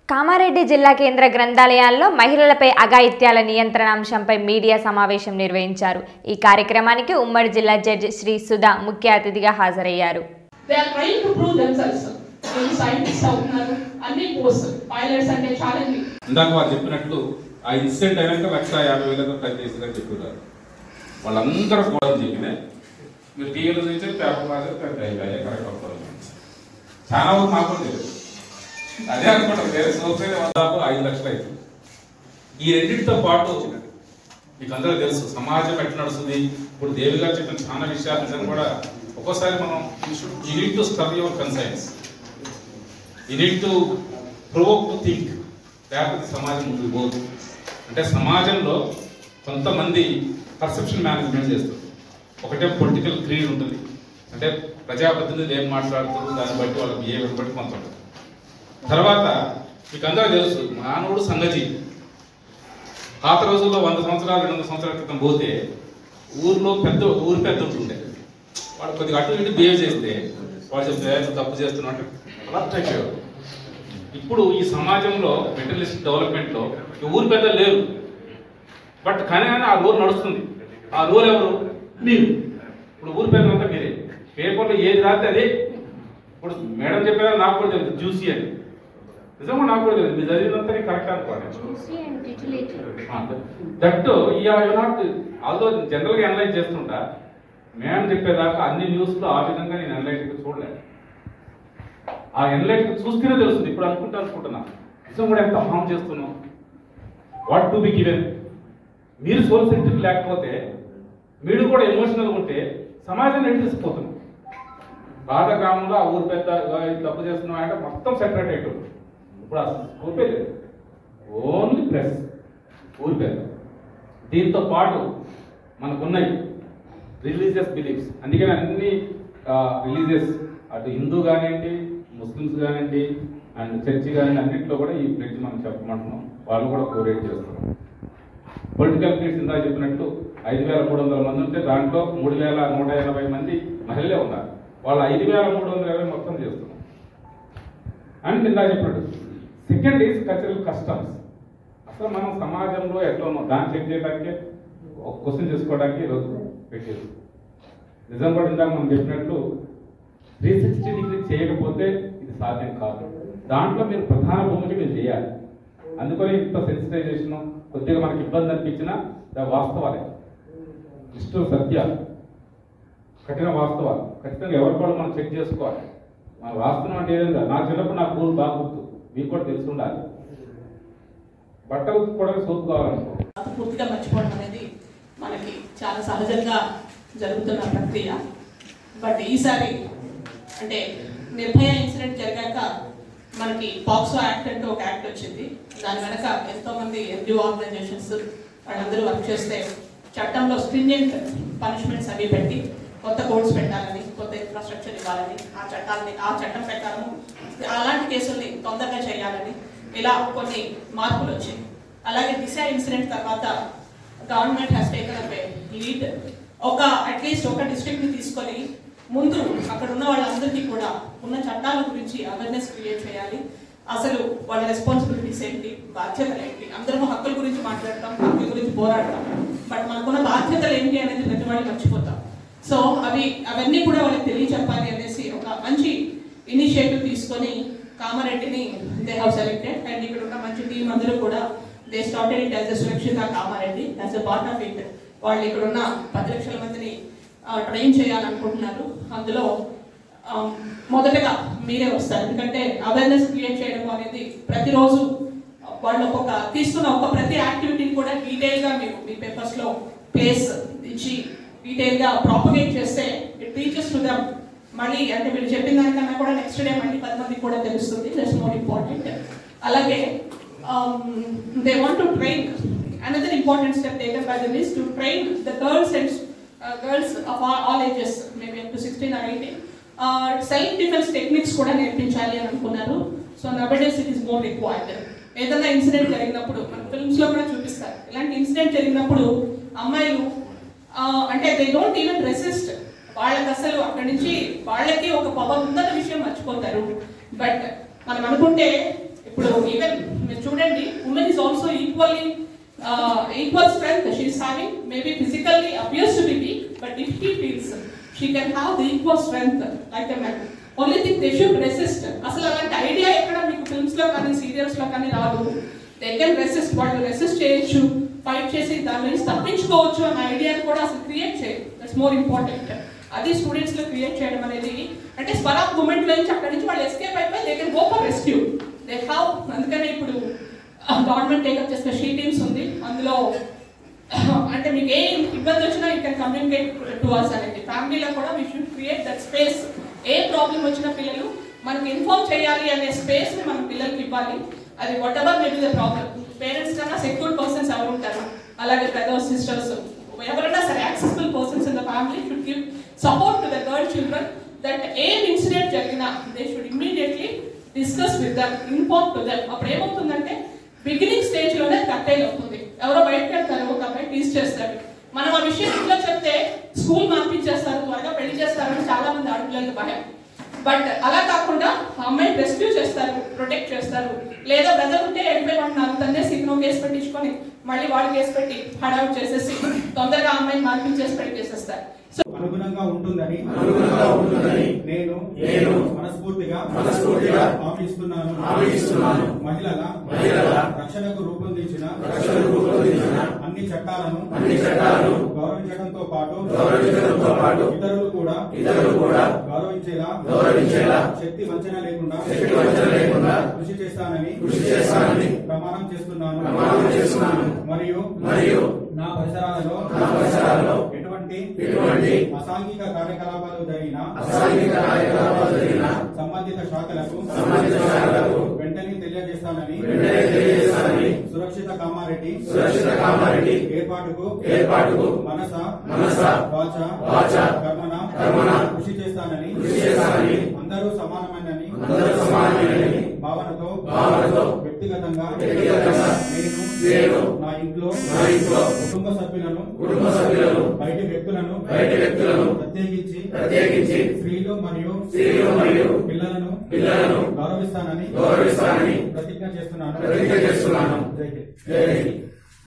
కామారెడ్డి జిల్లా కేంద్ర గ్రంథాలయాల్లో మహిళలపై అఘాయిత్యాల నియంత్రణ అంశంపై మీడియా సమావేశం నిర్వహించారు ఈ కార్యక్రమానికి ఉమ్మడి జిల్లా జడ్జి శ్రీ సుధా ముఖ్య అతిథిగా హాజరయ్యారు they are trying to prove themselves వీళ్ళు సైంటిస్ట్ అవుతున్నారు అన్ని పోస్ట్ పైలట్స్ అంటే ఛాలెంజింగ్ ఇందాక వారు చెప్పినట్లు ఆ ఇన్సిడెంట్ అయినాక లక్ష యాభై వేలకు ట్రై చేసిందని చెప్పారు వాళ్ళందరూ కూడా చెప్పిన మీరు టీవీలో చూస్తే పేపర్ రాజు కరెక్ట్ అవుతారు చాలా వరకు మాకు కూడా తెలియదు అదే అనుకుంటారు వేరే సోర్స్ అయితే దాదాపు ఐదు లక్షలు అవుతుంది ఈ రెండింటితో పాటు మీకు అందరూ తెలుసు సమాజం ఎట్లా నడుస్తుంది ఇప్పుడు దేవి గారు చెప్పిన చాలా విషయాలు నిజంగా కూడా ఒక్కోసారి మనం you need to study your conscience you need to provoke to think లేకపోతే సమాజం ముందుకు పోదు అంటే సమాజంలో కొంతమంది పర్సెప్షన్ మేనేజ్మెంట్ చేస్తారు ఒకటే పొలిటికల్ క్రీడ్ ఉంటుంది అంటే ప్రజాప్రతినిధులు ఏం మాట్లాడుతారు దాన్ని బట్టి వాళ్ళ బిహేవియర్ బట్టి కొంత ఉంటుంది తర్వాత మీకు అందరూ తెలుసు మానవుడు సంగతి పాత రోజుల్లో వంద సంవత్సరాలు రెండు వందల సంవత్సరాల క్రితం పోతే ఊర్లో పెద్ద ఊరి పెద్ద ఉంటుండే వాడు కొద్దిగా అటు ఇటు బిహేవ్ చేస్తే వాడు చెప్తే "నువ్వు తప్పు చేస్తున్నావు అంటే అలర్ట్ అయిపోయారు ఇప్పుడు ఈ సమాజంలో మెటీరియలిస్ట్ డెవలప్మెంట్లో ఈ ఊరి పెద్ద లేరు బట్ కానీ కానీ ఆ రోల్ నడుస్తుంది ఆ రోల్ ఎవరు మీరు ఇప్పుడు ఊరి పెద్దలంతా మీరే పేపర్లో ఏది రాస్తే అదే ఇప్పుడు మేడం చెప్పారా నాకు కూడా తెలుసు జ్యూసీ అని నిజంగా నాకు కూడా తెలియదు మీరు చదివినంతా కరెక్ట్ అనుకోవాలి that you not although general గా అనలైజ్ చేస్తుంటా మేడం చెప్పేదాకా అన్ని న్యూస్ లో ఆ విధంగా నేను అనలైజ్ చూడలేదు ఆ ఎన్లైట్ చూస్తేనే తెలుస్తుంది ఇప్పుడు అనుకుంటా అనుకుంటున్నా నిజం కూడా ఎంత హామ్ చేస్తున్నాం వాట్ టు బి గివెన్ మీరు సోల్ సెంటర్ లేకపోతే మీరు కూడా ఎమోషనల్ ఉంటే సమాజాన్ని ఎటు తీసుకుపోతున్నాం బాధ గ్రామంలో ఆ ఊరు పెద్ద "ఇగో ఇది తప్పు చేస్తున్నాం అంటే మొత్తం సెపరేట్ అయిపోతుంది ఇప్పుడు అసలు స్కోపే లేదు ఓన్లీ ప్రెస్ ఊరి పెద్ద దీంతో పాటు మనకున్నాయి రిలీజియస్ బిలీఫ్స్ అందుకని అన్ని రిలీజియస్ అటు హిందూ కానివ్వండి ముస్లిమ్స్ కానివ్వండి అండ్ చర్చి కానివ్వండి అన్నింటిలో కూడా ఈ ప్లేట్ మనం చెప్పమంటున్నాం వాళ్ళు కూడా కోరేట్ చేస్తున్నాం పొలిటికల్ ప్లేట్స్ ఇందాక చెప్పినట్టు ఐదు వేల మూడు వందల మంది ఉంటే దాంట్లో మూడు వేల నూట ఎనభై మంది మహిళలే ఉన్నారు వాళ్ళు ఐదు వేల మూడు వందల ఇరవై మొత్తం చేస్తున్నాం అండ్ ఇందాక చెప్పినట్టు సెకండ్ ఈజ్ కల్చరల్ కస్టమ్స్ అసలు మనం సమాజంలో ఎట్లా ఉన్నాం దాన్ని చెక్ చేయడానికి ఒక క్వశ్చన్ చేసుకోవడానికి ఈరోజు పెట్టారు నిజం కూడా ఇందాక మనం చెప్పినట్లు త్రీ సిక్స్టీ డిగ్రీ చేయకపోతే ఇది సాధ్యం కాదు దాంట్లో మీరు ప్రధాన భూమికి మీరు చేయాలి అందుకని ఇంత సెన్సిటైజేషన్ కొద్దిగా మనకి ఇబ్బంది అనిపించినా అది వాస్తవాలే ఇష్టం సత్యాలు కఠిన వాస్తవాలు ఖచ్చితంగా ఎవరు కూడా మనం చెక్ చేసుకోవాలి మనం వాస్తవం అంటే ఏదైనా నా చిన్నప్పుడు నాకు ఊరు బాగా గుర్తు మీకు కూడా తెలిసి ఉండాలి బట్ట ఉతుక్కోవడానికి సోపు కావాలనుకో అది పూర్తిగా మర్చిపోవడం అనేది మనకి చాలా సహజంగా జరుగుతున్న ప్రక్రియ బట్ ఈసారి అంటే నిర్భయ ఇన్సిడెంట్ జరిగాక మనకి పాక్సో యాక్ట్ అంటూ ఒక యాక్ట్ వచ్చింది దాని వెనక ఎంతో మంది ఎన్జిఓ ఆర్గనైజేషన్స్ వాళ్ళందరూ వర్క్ చేస్తే చట్టంలో స్ట్రింజెంట్ పనిష్మెంట్స్ అవి పెట్టి కొత్త కోడ్స్ పెట్టాలని కొత్త ఇన్ఫ్రాస్ట్రక్చర్ ఇవ్వాలని ఆ చట్టాలని ఆ చట్టం ప్రకారం అలాంటి కేసుల్ని తొందరగా చేయాలని ఇలా కొన్ని మార్పులు వచ్చాయి అలాగే దిశ ఇన్సిడెంట్ తర్వాత government has taken up lead ఒక అట్లీస్ట్ ఒక డిస్ట్రిక్ట్ ని తీసుకొని ముందు అక్కడ ఉన్న వాళ్ళందరికీ కూడా ఉన్న చట్టాల గురించి అవేర్నెస్ క్రియేట్ చేయాలి అసలు వాళ్ళ రెస్పాన్సిబిలిటీస్ ఏంటి బాధ్యతలు ఏంటి అందరం హక్కుల గురించి మాట్లాడతాం హక్కుల గురించి పోరాడతాం బట్ మనకున్న బాధ్యతలు ఏంటి అనేది ప్రతి వాళ్ళు మర్చిపోతాం సో అవి అవన్నీ కూడా వాళ్ళకి తెలియచెప్పాలి అనేసి ఒక మంచి ఇనిషియేటివ్ తీసుకొని కామారెడ్డిని దే హావ్ సెలెక్టెడ్ అండ్ ఇక్కడ ఉన్న మంచి టీం అందరూ కూడా they started it as a Surakshita Kamareddy as a part of it వాళ్ళు ఇక్కడ ఉన్న పది లక్షల మందిని ట్రైన్ చేయాలనుకుంటున్నారు అందులో ఆ, మొదటగా మీరే వస్తారు ఎందుకంటే అవేర్నెస్ క్రియేట్ చేయడం అనేది ప్రతిరోజు వాళ్ళు ఒక్కొక్క తీసుకున్న ఒక ప్రతి యాక్టివిటీని కూడా డీటెయిల్ గా మీరు మీ పేపర్స్ లో ప్లేస్ ఇచ్చి డీటెయిల్ గా ప్రాపగేట్ చేస్తే ఇట్ రీచెస్ టు దమ్ మళ్ళీ అంటే మీరు చెప్పిన దానికన్నా కూడా నెక్స్ట్ డే మళ్ళీ పది మందికి కూడా తెలుస్తుంది దట్స్ మోర్ ఇంపార్టెంట్ అలాగే they want to train another important step taken by them is to train the girls and girls of all ages maybe up to sixteen or eighteen self defence techniques కూడా నేర్పించాలి అని అనుకున్నారు so nobody's it is more required ఏదైనా incident జరిగినప్పుడు మన films లో కూడా చూపిస్తారు ఇలాంటి ఇన్సిడెంట్ జరిగినప్పుడు అమ్మాయిలు ఆ, అంటే దే డోంట్ ఈవెన్ రెసిస్ట్ వాళ్ళకి అసలు అక్కడి నుంచి వాళ్ళకి ఒక పవర్ ఉందన్న విషయం మర్చిపోతారు బట్ మనం అనుకుంటే ఇప్పుడు ఈవెన్ మీరు చూడండి women is also equally equal strength she is having maybe physically appears to be weak but if he feels she can have the equal strength like a man only thing they should resist అసలు అలాంటి idea ఎక్కడ మీకు films లో కానీ serials లో కానీ రాదు they can resist వాళ్ళు రెసిస్ట్ చేయొచ్చు ఫైట్ చేసి దాని నుంచి తప్పించుకోవచ్చు అన్న ఐడియాని కూడా అసలు క్రియేట్ చేయదు దట్స్ మోర్ ఇంపార్టెంట్ అది స్టూడెంట్స్ లో క్రియేట్ చేయడం అనేది అంటే స్పర్ ఆఫ్ మూమెంట్ లో నుంచి అక్కడి నుంచి వాళ్ళు ఎస్కేప్ అయిపోయి they can go for rescue they have అందుకనే ఇప్పుడు గవర్నమెంట్ టేకప్ చేసిన షీ టీమ్స్ ఉంది అందులో అంటే మీకు ఏ ఇబ్బంది వచ్చినా you can communicate to us అనేది ఫ్యామిలీలో కూడా we should create that space ఏ ప్రాబ్లం వచ్చిన పిల్లలు మనకి ఇన్ఫార్మ్ చేయాలి అనే స్పేస్ ని మనం పిల్లలకి ఇవ్వాలి అది whatever maybe the problem parents కన్నా సెక్యూర్ పర్సన్స్ ఎవరు ఉంటారు అలాగే బ్రదర్స్ సిస్టర్స్ ఎవరైనా సరే accessible persons in the family should give support to the girl children that ఏం ఇన్సిడెంట్ జరిగినా they should immediately discuss with them inform to them అప్పుడు ఏమవుతుందంటే బిగినింగ్ స్టేజ్ లోనే కట్టేలు అవుతుంది ఎవరో బయటకు వెళ్తారు ఒక అబ్బాయి టీస్ చేస్తారు మనం ఆ విషయం ఇంట్లో చెప్తే స్కూల్ మార్పించేస్తారు త్వరగా పెళ్లి చేస్తారని చాలా మంది ఆడపిల్లలకి భయం బట్ అలా కాకుండా ఆ అమ్మాయిని రెస్క్యూ చేస్తారు ప్రొటెక్ట్ చేస్తారు లేదా బ్రదర్ ఉంటే వెళ్ళిపోయమంటున్నారు తన్నే సిగ్నో కేసు పెట్టించుకొని మళ్ళీ వాడు కేసు పెట్టి హడావుట్ చేసేసి తొందరగా ఆ అమ్మాయిని మార్పించేసి పెళ్లి చేసేస్తారు సో అనుగుణంగా ఉంటుందని నేను నేను మనస్ఫూర్తిగా మనస్ఫూర్తిగా హామీ ఇస్తున్నాను హామీ ఇస్తున్నాను. మహిళల మహిళల రక్షణకు రూపొందించిన రక్షణకు రూపొందించిన అన్ని చట్టాలను అన్ని చట్టాలను గౌరవించడంతో పాటు గౌరవించడంతో పాటు ఇతరులు కూడా ఇతరులు కూడా గౌరవించేలా గౌరవించేలా శక్తి వంచన లేకుండా శక్తి వంచన లేకుండా కృషి చేస్తానని కృషి చేస్తానని ప్రమాణం చేస్తున్నాను ప్రమాణం చేస్తున్నాను. మరియు మరియు నా పరిసరాలలో నా పరిసరాల్లో ఎటువంటి ఎటువంటి అసాంఘిక కార్యకలాపాలు జరిగినా అసాంఘిక కార్యకలాపాలు జరిగిన సంబంధిత శాఖలకు సంబంధిత శాఖలకు వెంటనే తెలియజేస్తానని వెంటనే తెలియజేస్తానని సురక్షిత కామారెడ్డి సురక్షిత కామారెడ్డి ఏర్పాటుకు ఏర్పాటుకు మనస మనస వాచ వాచ కర్మన కర్మణ కృషి చేస్తానని కృషి చేస్తానని అందరూ సమానమైనని అందరూ సమానమైనని భావనతో భావనతో వ్యక్తిగతంగా వ్యక్తిగతంగా నేను నేను నా ఇంట్లో నా ఇంట్లో కుటుంబ సభ్యులను కుటుంబ సభ్యులను బయటి వ్యక్తులను బయటి వ్యక్తులను ప్రత్యేకించి ప్రత్యేకించి స్త్రీలు మరియు స్త్రీలు మరియు పిల్లలను పిల్లలను గౌరవిస్తానని గౌరవిస్తానని ప్రతిజ్ఞ చేస్తున్నాను ప్రతిజ్ఞ చేస్తున్నాను. జై హింద్ జై